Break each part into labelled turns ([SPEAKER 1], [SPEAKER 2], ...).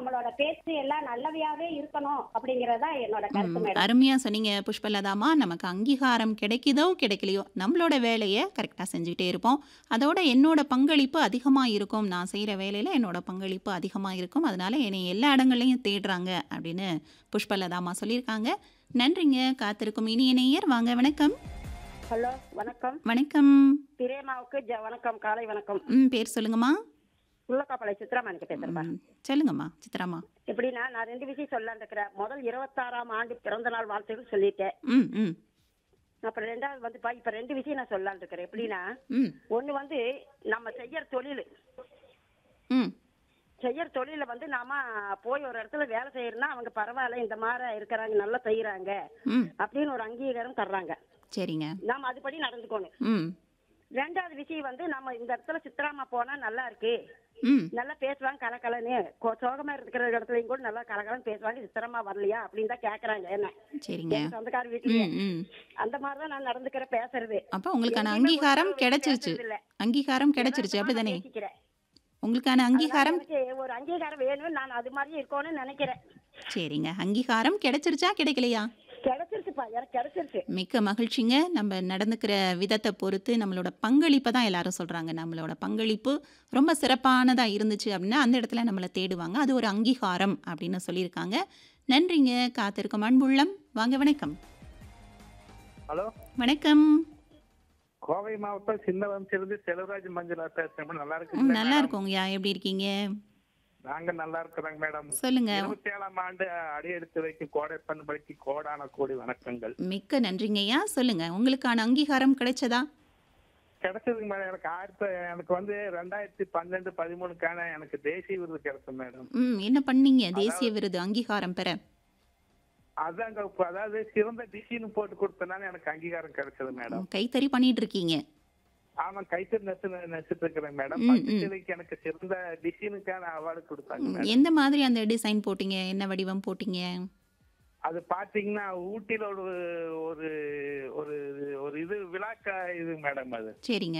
[SPEAKER 1] நம்மளோட பேச்சு எல்லாம் நல்லவையாவே இருக்கணும் அப்படிங்கறதா என்னோட கருத்து
[SPEAKER 2] ம்,
[SPEAKER 1] மேடம்
[SPEAKER 2] அருமையா சொன்னீங்க புஷ்பலதாமா நமக்கு அங்கீகாரம் கிடைக்குதோ கிடைக்கலையோ நம்மளோட வேலையை கரெக்டாக செஞ்சுக்கிட்டே இருப்போம் அதோட என்னோட பங்களிப்பு அதிகமாக இருக்கும் நான் செய்கிற வேலையில் என்னோட பங்களிப்பு அதிகமாக இருக்கும் அதனால என்னை எல்லா இடங்கள்லையும் தேடுறாங்க அப்படின்னு புஷ்பலதாமா சொல்லியிருக்காங்க நன்றிங்க காத்திருக்கும் இனிய நேயர் வாங்க வணக்கம்
[SPEAKER 1] ஹலோ வணக்கம்
[SPEAKER 2] வணக்கம்
[SPEAKER 1] பிரேமாவுக்கு ஜ- வணக்கம் காலை வணக்கம்
[SPEAKER 2] ம் பேர் சொல்லுங்கம்மா
[SPEAKER 1] உள்ளக்காப்பாளை சித்ராமணிக்கு பேசுறேன்
[SPEAKER 2] ம், சொல்லுங்கம்மா சித்ராமா
[SPEAKER 1] எப்படின்னா நான் ரெண்டு விஷயம் சொல்லலாம்னு இருக்கிறேன் முதல் இருபத்தாறாம் ஆண்டு பிறந்த நாள் வாழ்த்துக்கள் சொல்லிட்டேன்
[SPEAKER 2] ம் ம்
[SPEAKER 1] அப்புறம் ரெண்டாவது வந்து பா- இப்ப ரெண்டு விஷயம் நான் சொல்லலாம்னு இருக்கிறேன் எப்படின்னா
[SPEAKER 2] ம்
[SPEAKER 1] ஒண்ணு வந்து நம்ம செய்யற தொழில்
[SPEAKER 2] ம்
[SPEAKER 1] செய்யற தொழில வந்து நாம போய் ஒரு இடத்துல வேலை செய்யறோம்னா அவங்க பரவாயில்ல இந்த மாதிரி இருக்கிறாங்க நல்லா செய்யறாங்க
[SPEAKER 2] ம்
[SPEAKER 1] அப்படின்னு ஒரு அங்கீகாரம் தர்றாங்க
[SPEAKER 2] சரிங்க
[SPEAKER 1] நாம அதுபடி நடந்துக்கணும்
[SPEAKER 2] ம்
[SPEAKER 1] ரெண்டாவது விஷயம் வந்து நம்ம இந்த இடத்துல சித்ராமா போனா நல்லா இருக்கு
[SPEAKER 2] ம்
[SPEAKER 1] நல்லா பேசுவாங்க கலக்கலன்னு கொ- சோகமா இருக்கிற இடத்துலயும் கூட நல்லா கலகலன்னு பேசுவாங்க சித்திரமா வரலையா அப்படின்னு தான் கேக்குறாங்க என்ன
[SPEAKER 2] சரிங்க
[SPEAKER 1] என் சொந்தக்கார வீட்லயே
[SPEAKER 2] ம் ம்
[SPEAKER 1] அந்த மாதிரிதான் நான் நடந்துக்கிற பேசுறது
[SPEAKER 2] அப்போ உங்களுக்கான
[SPEAKER 1] எங்கேயுமே
[SPEAKER 2] அங்கீகாரம்
[SPEAKER 1] ஒரு
[SPEAKER 2] கிடைச்சிருச்சு
[SPEAKER 1] பேசுறது இல்ல.
[SPEAKER 2] அங்கீகாரம் கிடைச்சிருச்சு
[SPEAKER 1] யதார்த்தமா
[SPEAKER 2] அப்படிதானே
[SPEAKER 1] நான் பேசிக்கிறேன்.
[SPEAKER 2] உங்களுக்கான அங்கீகாரம்
[SPEAKER 1] அதனால எனக்கு ஒரு அங்கீகாரம் வேணும் நான் அது மாதிரி இருக்கணும்னு நினைக்கிறேன்
[SPEAKER 2] சரிங்க அங்கீகாரம் கிடைச்சிருச்சா கிடைக்கலையா
[SPEAKER 1] கிடைச்சிருச்சுப்பா எனக்கு கிடைச்சிருச்சு
[SPEAKER 2] மிக்க மகிழ்ச்சிங்க நம்ம நடந்துக்கிற விதத்தை பொறுத்து நம்மளோட பங்களிப்பை தான் எல்லாரும் சொல்கிறாங்க நம்மளோட பங்களிப்பு ரொம்ப சிறப்பானதாக இருந்துச்சு அப்படின்னா அந்த இடத்துல நம்மளை தேடுவாங்க அது ஒரு அங்கீகாரம் அப்படின்னு சொல்லியிருக்காங்க நன்றிங்க காத்திருக்கும் அன்புள்ளம் வாங்க வணக்கம்
[SPEAKER 3] ஹலோ
[SPEAKER 2] வணக்கம்
[SPEAKER 3] கோவை மாவட்டம் சின்னவம்சிலிருந்து செல்வராஜ் மஞ்சளா பேசுறேன் நல்லா
[SPEAKER 2] ம்,
[SPEAKER 3] இருக்கு
[SPEAKER 2] நல்லா இருக்கோங்கய்யா எப்படி இருக்கீங்க
[SPEAKER 3] நாங்க நல்லா இருக்கிறோங்க மேடம்
[SPEAKER 2] சொல்லுங்க
[SPEAKER 3] இருபத்தி ஏழாம் ஆண்டு அடியெடுத்து வைக்கும் கோடை பண்பளிக்கு கோடான கோடி வணக்கங்கள்
[SPEAKER 2] மிக்க நன்றிங்கய்யா சொல்லுங்க உங்களுக்கான அங்கீகாரம் கிடைச்சதா
[SPEAKER 3] கிடைச்சதுங்க மேடம் எனக்கு ஆயிரத்தி எனக்கு வந்து ரெண்டாயிரத்தி பன்னெண்டு பதிமூணுக்கான எனக்கு தேசிய விருது கிடைச்சது மேடம்
[SPEAKER 2] ம் என்ன பண்ணீங்க தேசிய விருது அங்கீகாரம் பெற
[SPEAKER 3] அதாங்க இப்ப அதாவது சிறந்த டிசின்னு போட்டு கொடுத்தனால எனக்கு அங்கீகாரம் கிடைச்சது மேடம்
[SPEAKER 2] கைத்தறி பண்ணிட்டு இருக்கீங்க
[SPEAKER 3] ஆமா கைத்தறி நெசு நெசிட்டு இருக்கிறேன் மேடம்
[SPEAKER 2] ம், ம்.
[SPEAKER 3] பட்டுச்சிலைக்கு எனக்கு சிறந்த டிசைனுக்கான அவார்டு கொடுத்தாங்க
[SPEAKER 2] ம்,
[SPEAKER 3] மேடம்
[SPEAKER 2] எந்த மாதிரி அந்த டிசைன் போட்டீங்க என்ன வடிவம் போட்டீங்க
[SPEAKER 3] அது பாத்தீங்கன்னா ஊட்டியில ஒரு ஒரு ஒரு ஒரு இது விழாக்கா இது மேடம் அது
[SPEAKER 2] சரிங்க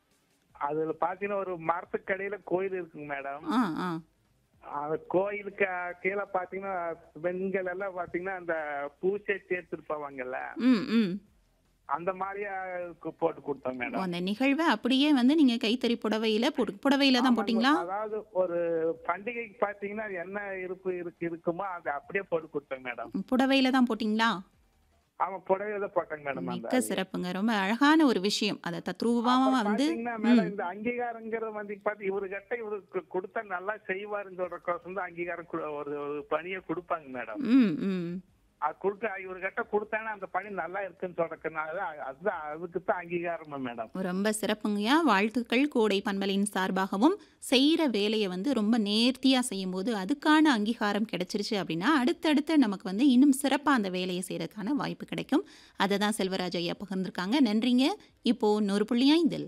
[SPEAKER 3] அதுல பாத்தீங்கன்னா ஒரு மரத்துக்கடையில கோயில் இருக்குங்க மேடம்
[SPEAKER 2] ஆ ஆ
[SPEAKER 3] அந்த கோயிலுக்கு கீழே பாத்தீங்கன்னா பெண்கள் எல்லாம் பாத்தீங்கன்னா அந்த பூச்சை சேர்த்துட்டு போவாங்கல்ல
[SPEAKER 2] ம் ம்
[SPEAKER 3] அந்த மாதிரியா கு- போட்டு கொடுத்தோம்
[SPEAKER 2] ஓ,
[SPEAKER 3] மேடம்
[SPEAKER 2] அந்த நிகழ்வை அப்படியே வந்து நீங்க கைத்தறி புடவையில போட்டு புடவையில தான்
[SPEAKER 3] ஆமாங்க.
[SPEAKER 2] போட்டீங்களா
[SPEAKER 3] அதாவது ஒரு பண்டிகைக்கு பாத்தீங்கன்னா என்ன இருப்பு இருக்கு இருக்குமோ அதை அப்படியே போட்டு கொடுத்தோம் மேடம்
[SPEAKER 2] ம், புடவையில தான் போட்டீங்களா
[SPEAKER 3] ஆமா புடவையில போட்டாங்க மேடம் அந்த
[SPEAKER 2] மிக்க சிறப்புங்க ரொம்ப அழகான ஒரு விஷயம் அதை தத்ரூபமா
[SPEAKER 3] அப்புறம்
[SPEAKER 2] வந்து
[SPEAKER 3] பாத்தீங்கன்னா மேடம் இந்த அங்கீகாரங்கிறது வந்து பாத்து இவரு கிட்ட இவருக்கு கொடுத்தா நல்லா செய்வாருன்னு சொல்றக்கோசம் தான் அங்கீகாரம் கு- ஒரு ஒரு பணியை கொடுப்பாங்க மேடம்
[SPEAKER 2] ம் ம்
[SPEAKER 3] அது கொடுக்க இவரு கிட்ட கொடுத்தானே அந்த பணி நல்லா இருக்குன்னு சொல்றதுனால அதுதான் அதுக்கு தான் அங்கீகாரமா மேடம்
[SPEAKER 2] ரொம்ப சிறப்புங்கய்யா வாழ்த்துக்கள் கோடை பண்பலின் சார்பாகவும் செய்கிற வேலையை வந்து ரொம்ப நேர்த்தியாக செய்யும்போது அதுக்கான அங்கீகாரம் கிடைச்சிருச்சு அப்படின்னா அடுத்தடுத்து நமக்கு வந்து இன்னும் சிறப்பாக அந்த வேலையை செய்கிறதுக்கான வாய்ப்பு கிடைக்கும் அதை தான் செல்வராஜ் ஐயா பகிர்ந்திருக்காங்க நன்றிங்க இப்போ நூறு புள்ளி ஐந்தில்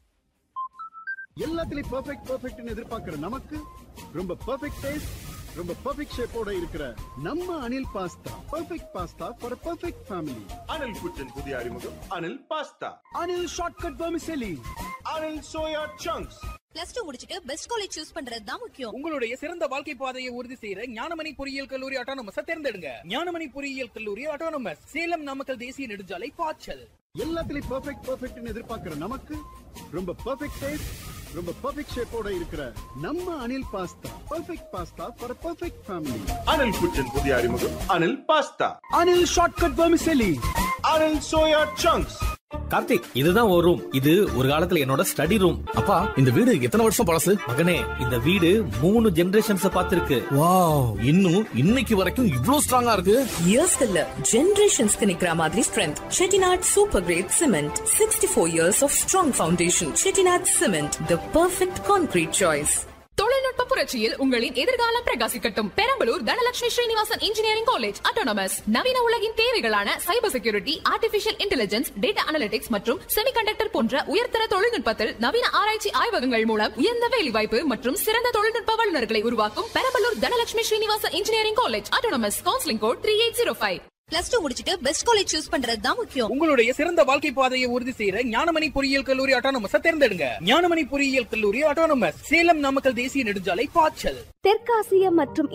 [SPEAKER 4] எல்லாத்துலயும் பெர்ஃபெக்ட் பெர்ஃபெக்ட்னு எதிர்பார்க்கிற நமக்கு ரொம்ப பெர்ஃபெக்ட் டேஸ்ட் ரொம்ப பெர்ஃபெக்ட் ஷேப்போட இருக்கிற நம்ம Anil pasta perfect pasta for perfect family
[SPEAKER 5] Anil kitchen புதிய அறிமுகம் Anil pasta
[SPEAKER 4] Anil shortcut vermicelli
[SPEAKER 5] Anil soya chunks
[SPEAKER 6] plus two முடிச்சிட்டு பெஸ்ட் காலேஜ் சூஸ் பண்றது தான் முக்கியம்
[SPEAKER 7] உங்களுடைய சிறந்த வாழ்க்கை பாதையை உறுதி செய்யற ஞானமணி பொறியியல் கல்லூரி அட்டானமஸ் தேர்ந்தெடுங்க ஞானமணி பொறியியல் கல்லூரி அட்டானமஸ் சேலம் நாமக்கல் தேசிய நெடுஞ்சாலை பாய்ச்சல்
[SPEAKER 4] எல்லாத்துலயும் பெர்ஃபெக்ட் பெர்ஃபெக்ட்னு எதிர்பார்க்கிற நமக்கு ரொம்ப பெர்ஃபெக்ட் டேஸ்ட் ரொம்ப பெர்ஃபெக்ட் ஷேப்போட இருக்கிற நம்ம Anil pasta perfect pasta for perfect family
[SPEAKER 5] Anil kitchen புதிய அறிமுகம் Anil pasta
[SPEAKER 4] Anil shortcut vermicelli
[SPEAKER 5] Anil soya chunks
[SPEAKER 8] Karthik இதுதான் ஒரு ரூம் இது ஒரு காலத்துல என்னோட ஸ்டடி ரூம் அப்பா இந்த வீடு எத்தனை வருஷம் பழசு மகனே இந்த வீடு மூணு ஜெனரேஷன்ஸ் பார்த்திருக்கு வாவ் இன்னும் இன்னைக்கு வரைக்கும் இவ்ளோ ஸ்ட்ராங்கா இருக்கு
[SPEAKER 9] இயர்ஸ் இல்ல ஜெனரேஷன்ஸ்க்கு நிக்கிற மாதிரி strength Chettinad super great cement sixty four years of strong foundation Chettinad cement the perfect concrete choice
[SPEAKER 10] தொழில்நுட்ப புரட்சியில் உங்களின் எதிர்காலம் பிரகாசிக்கட்டும் Perambalur Dhanalakshmi Srinivasan engineering college autonomous நவீன உலகின் தேவைகளான cyber security artificial intelligence data analytics மற்றும் செமிகண்டக்டர் போன்ற உயர்தர தொழில்நுட்பத்தில் நவீன ஆராய்ச்சி ஆய்வகங்கள் மூலம் உயர்ந்த வேலைவாய்ப்பு மற்றும் சிறந்த தொழில்நுட்ப வல்லுநர்களை உருவாக்கும் Perambalur Dhanalakshmi Srinivasan engineering college autonomous counselling code three eight zero five
[SPEAKER 6] plus two முடிச்சிட்டு பெஸ்ட் காலேஜ் சூஸ் பண்றது தான் முக்கியம்
[SPEAKER 7] உங்களுடைய சிறந்த வாழ்க்கை பாதையை உறுதி செய்யற ஞானமணி பொறியியல் கல்லூரி அட்டானமஸ் தேர்ந்தெடுங்க ஞானமணி பொறியியல் கல்லூரி அட்டானமஸ் சேலம் நாமக்கல் தேசிய நெடுஞ்சாலை பாய்ச்சல்
[SPEAKER 11] தெற்காசிய மற்றும்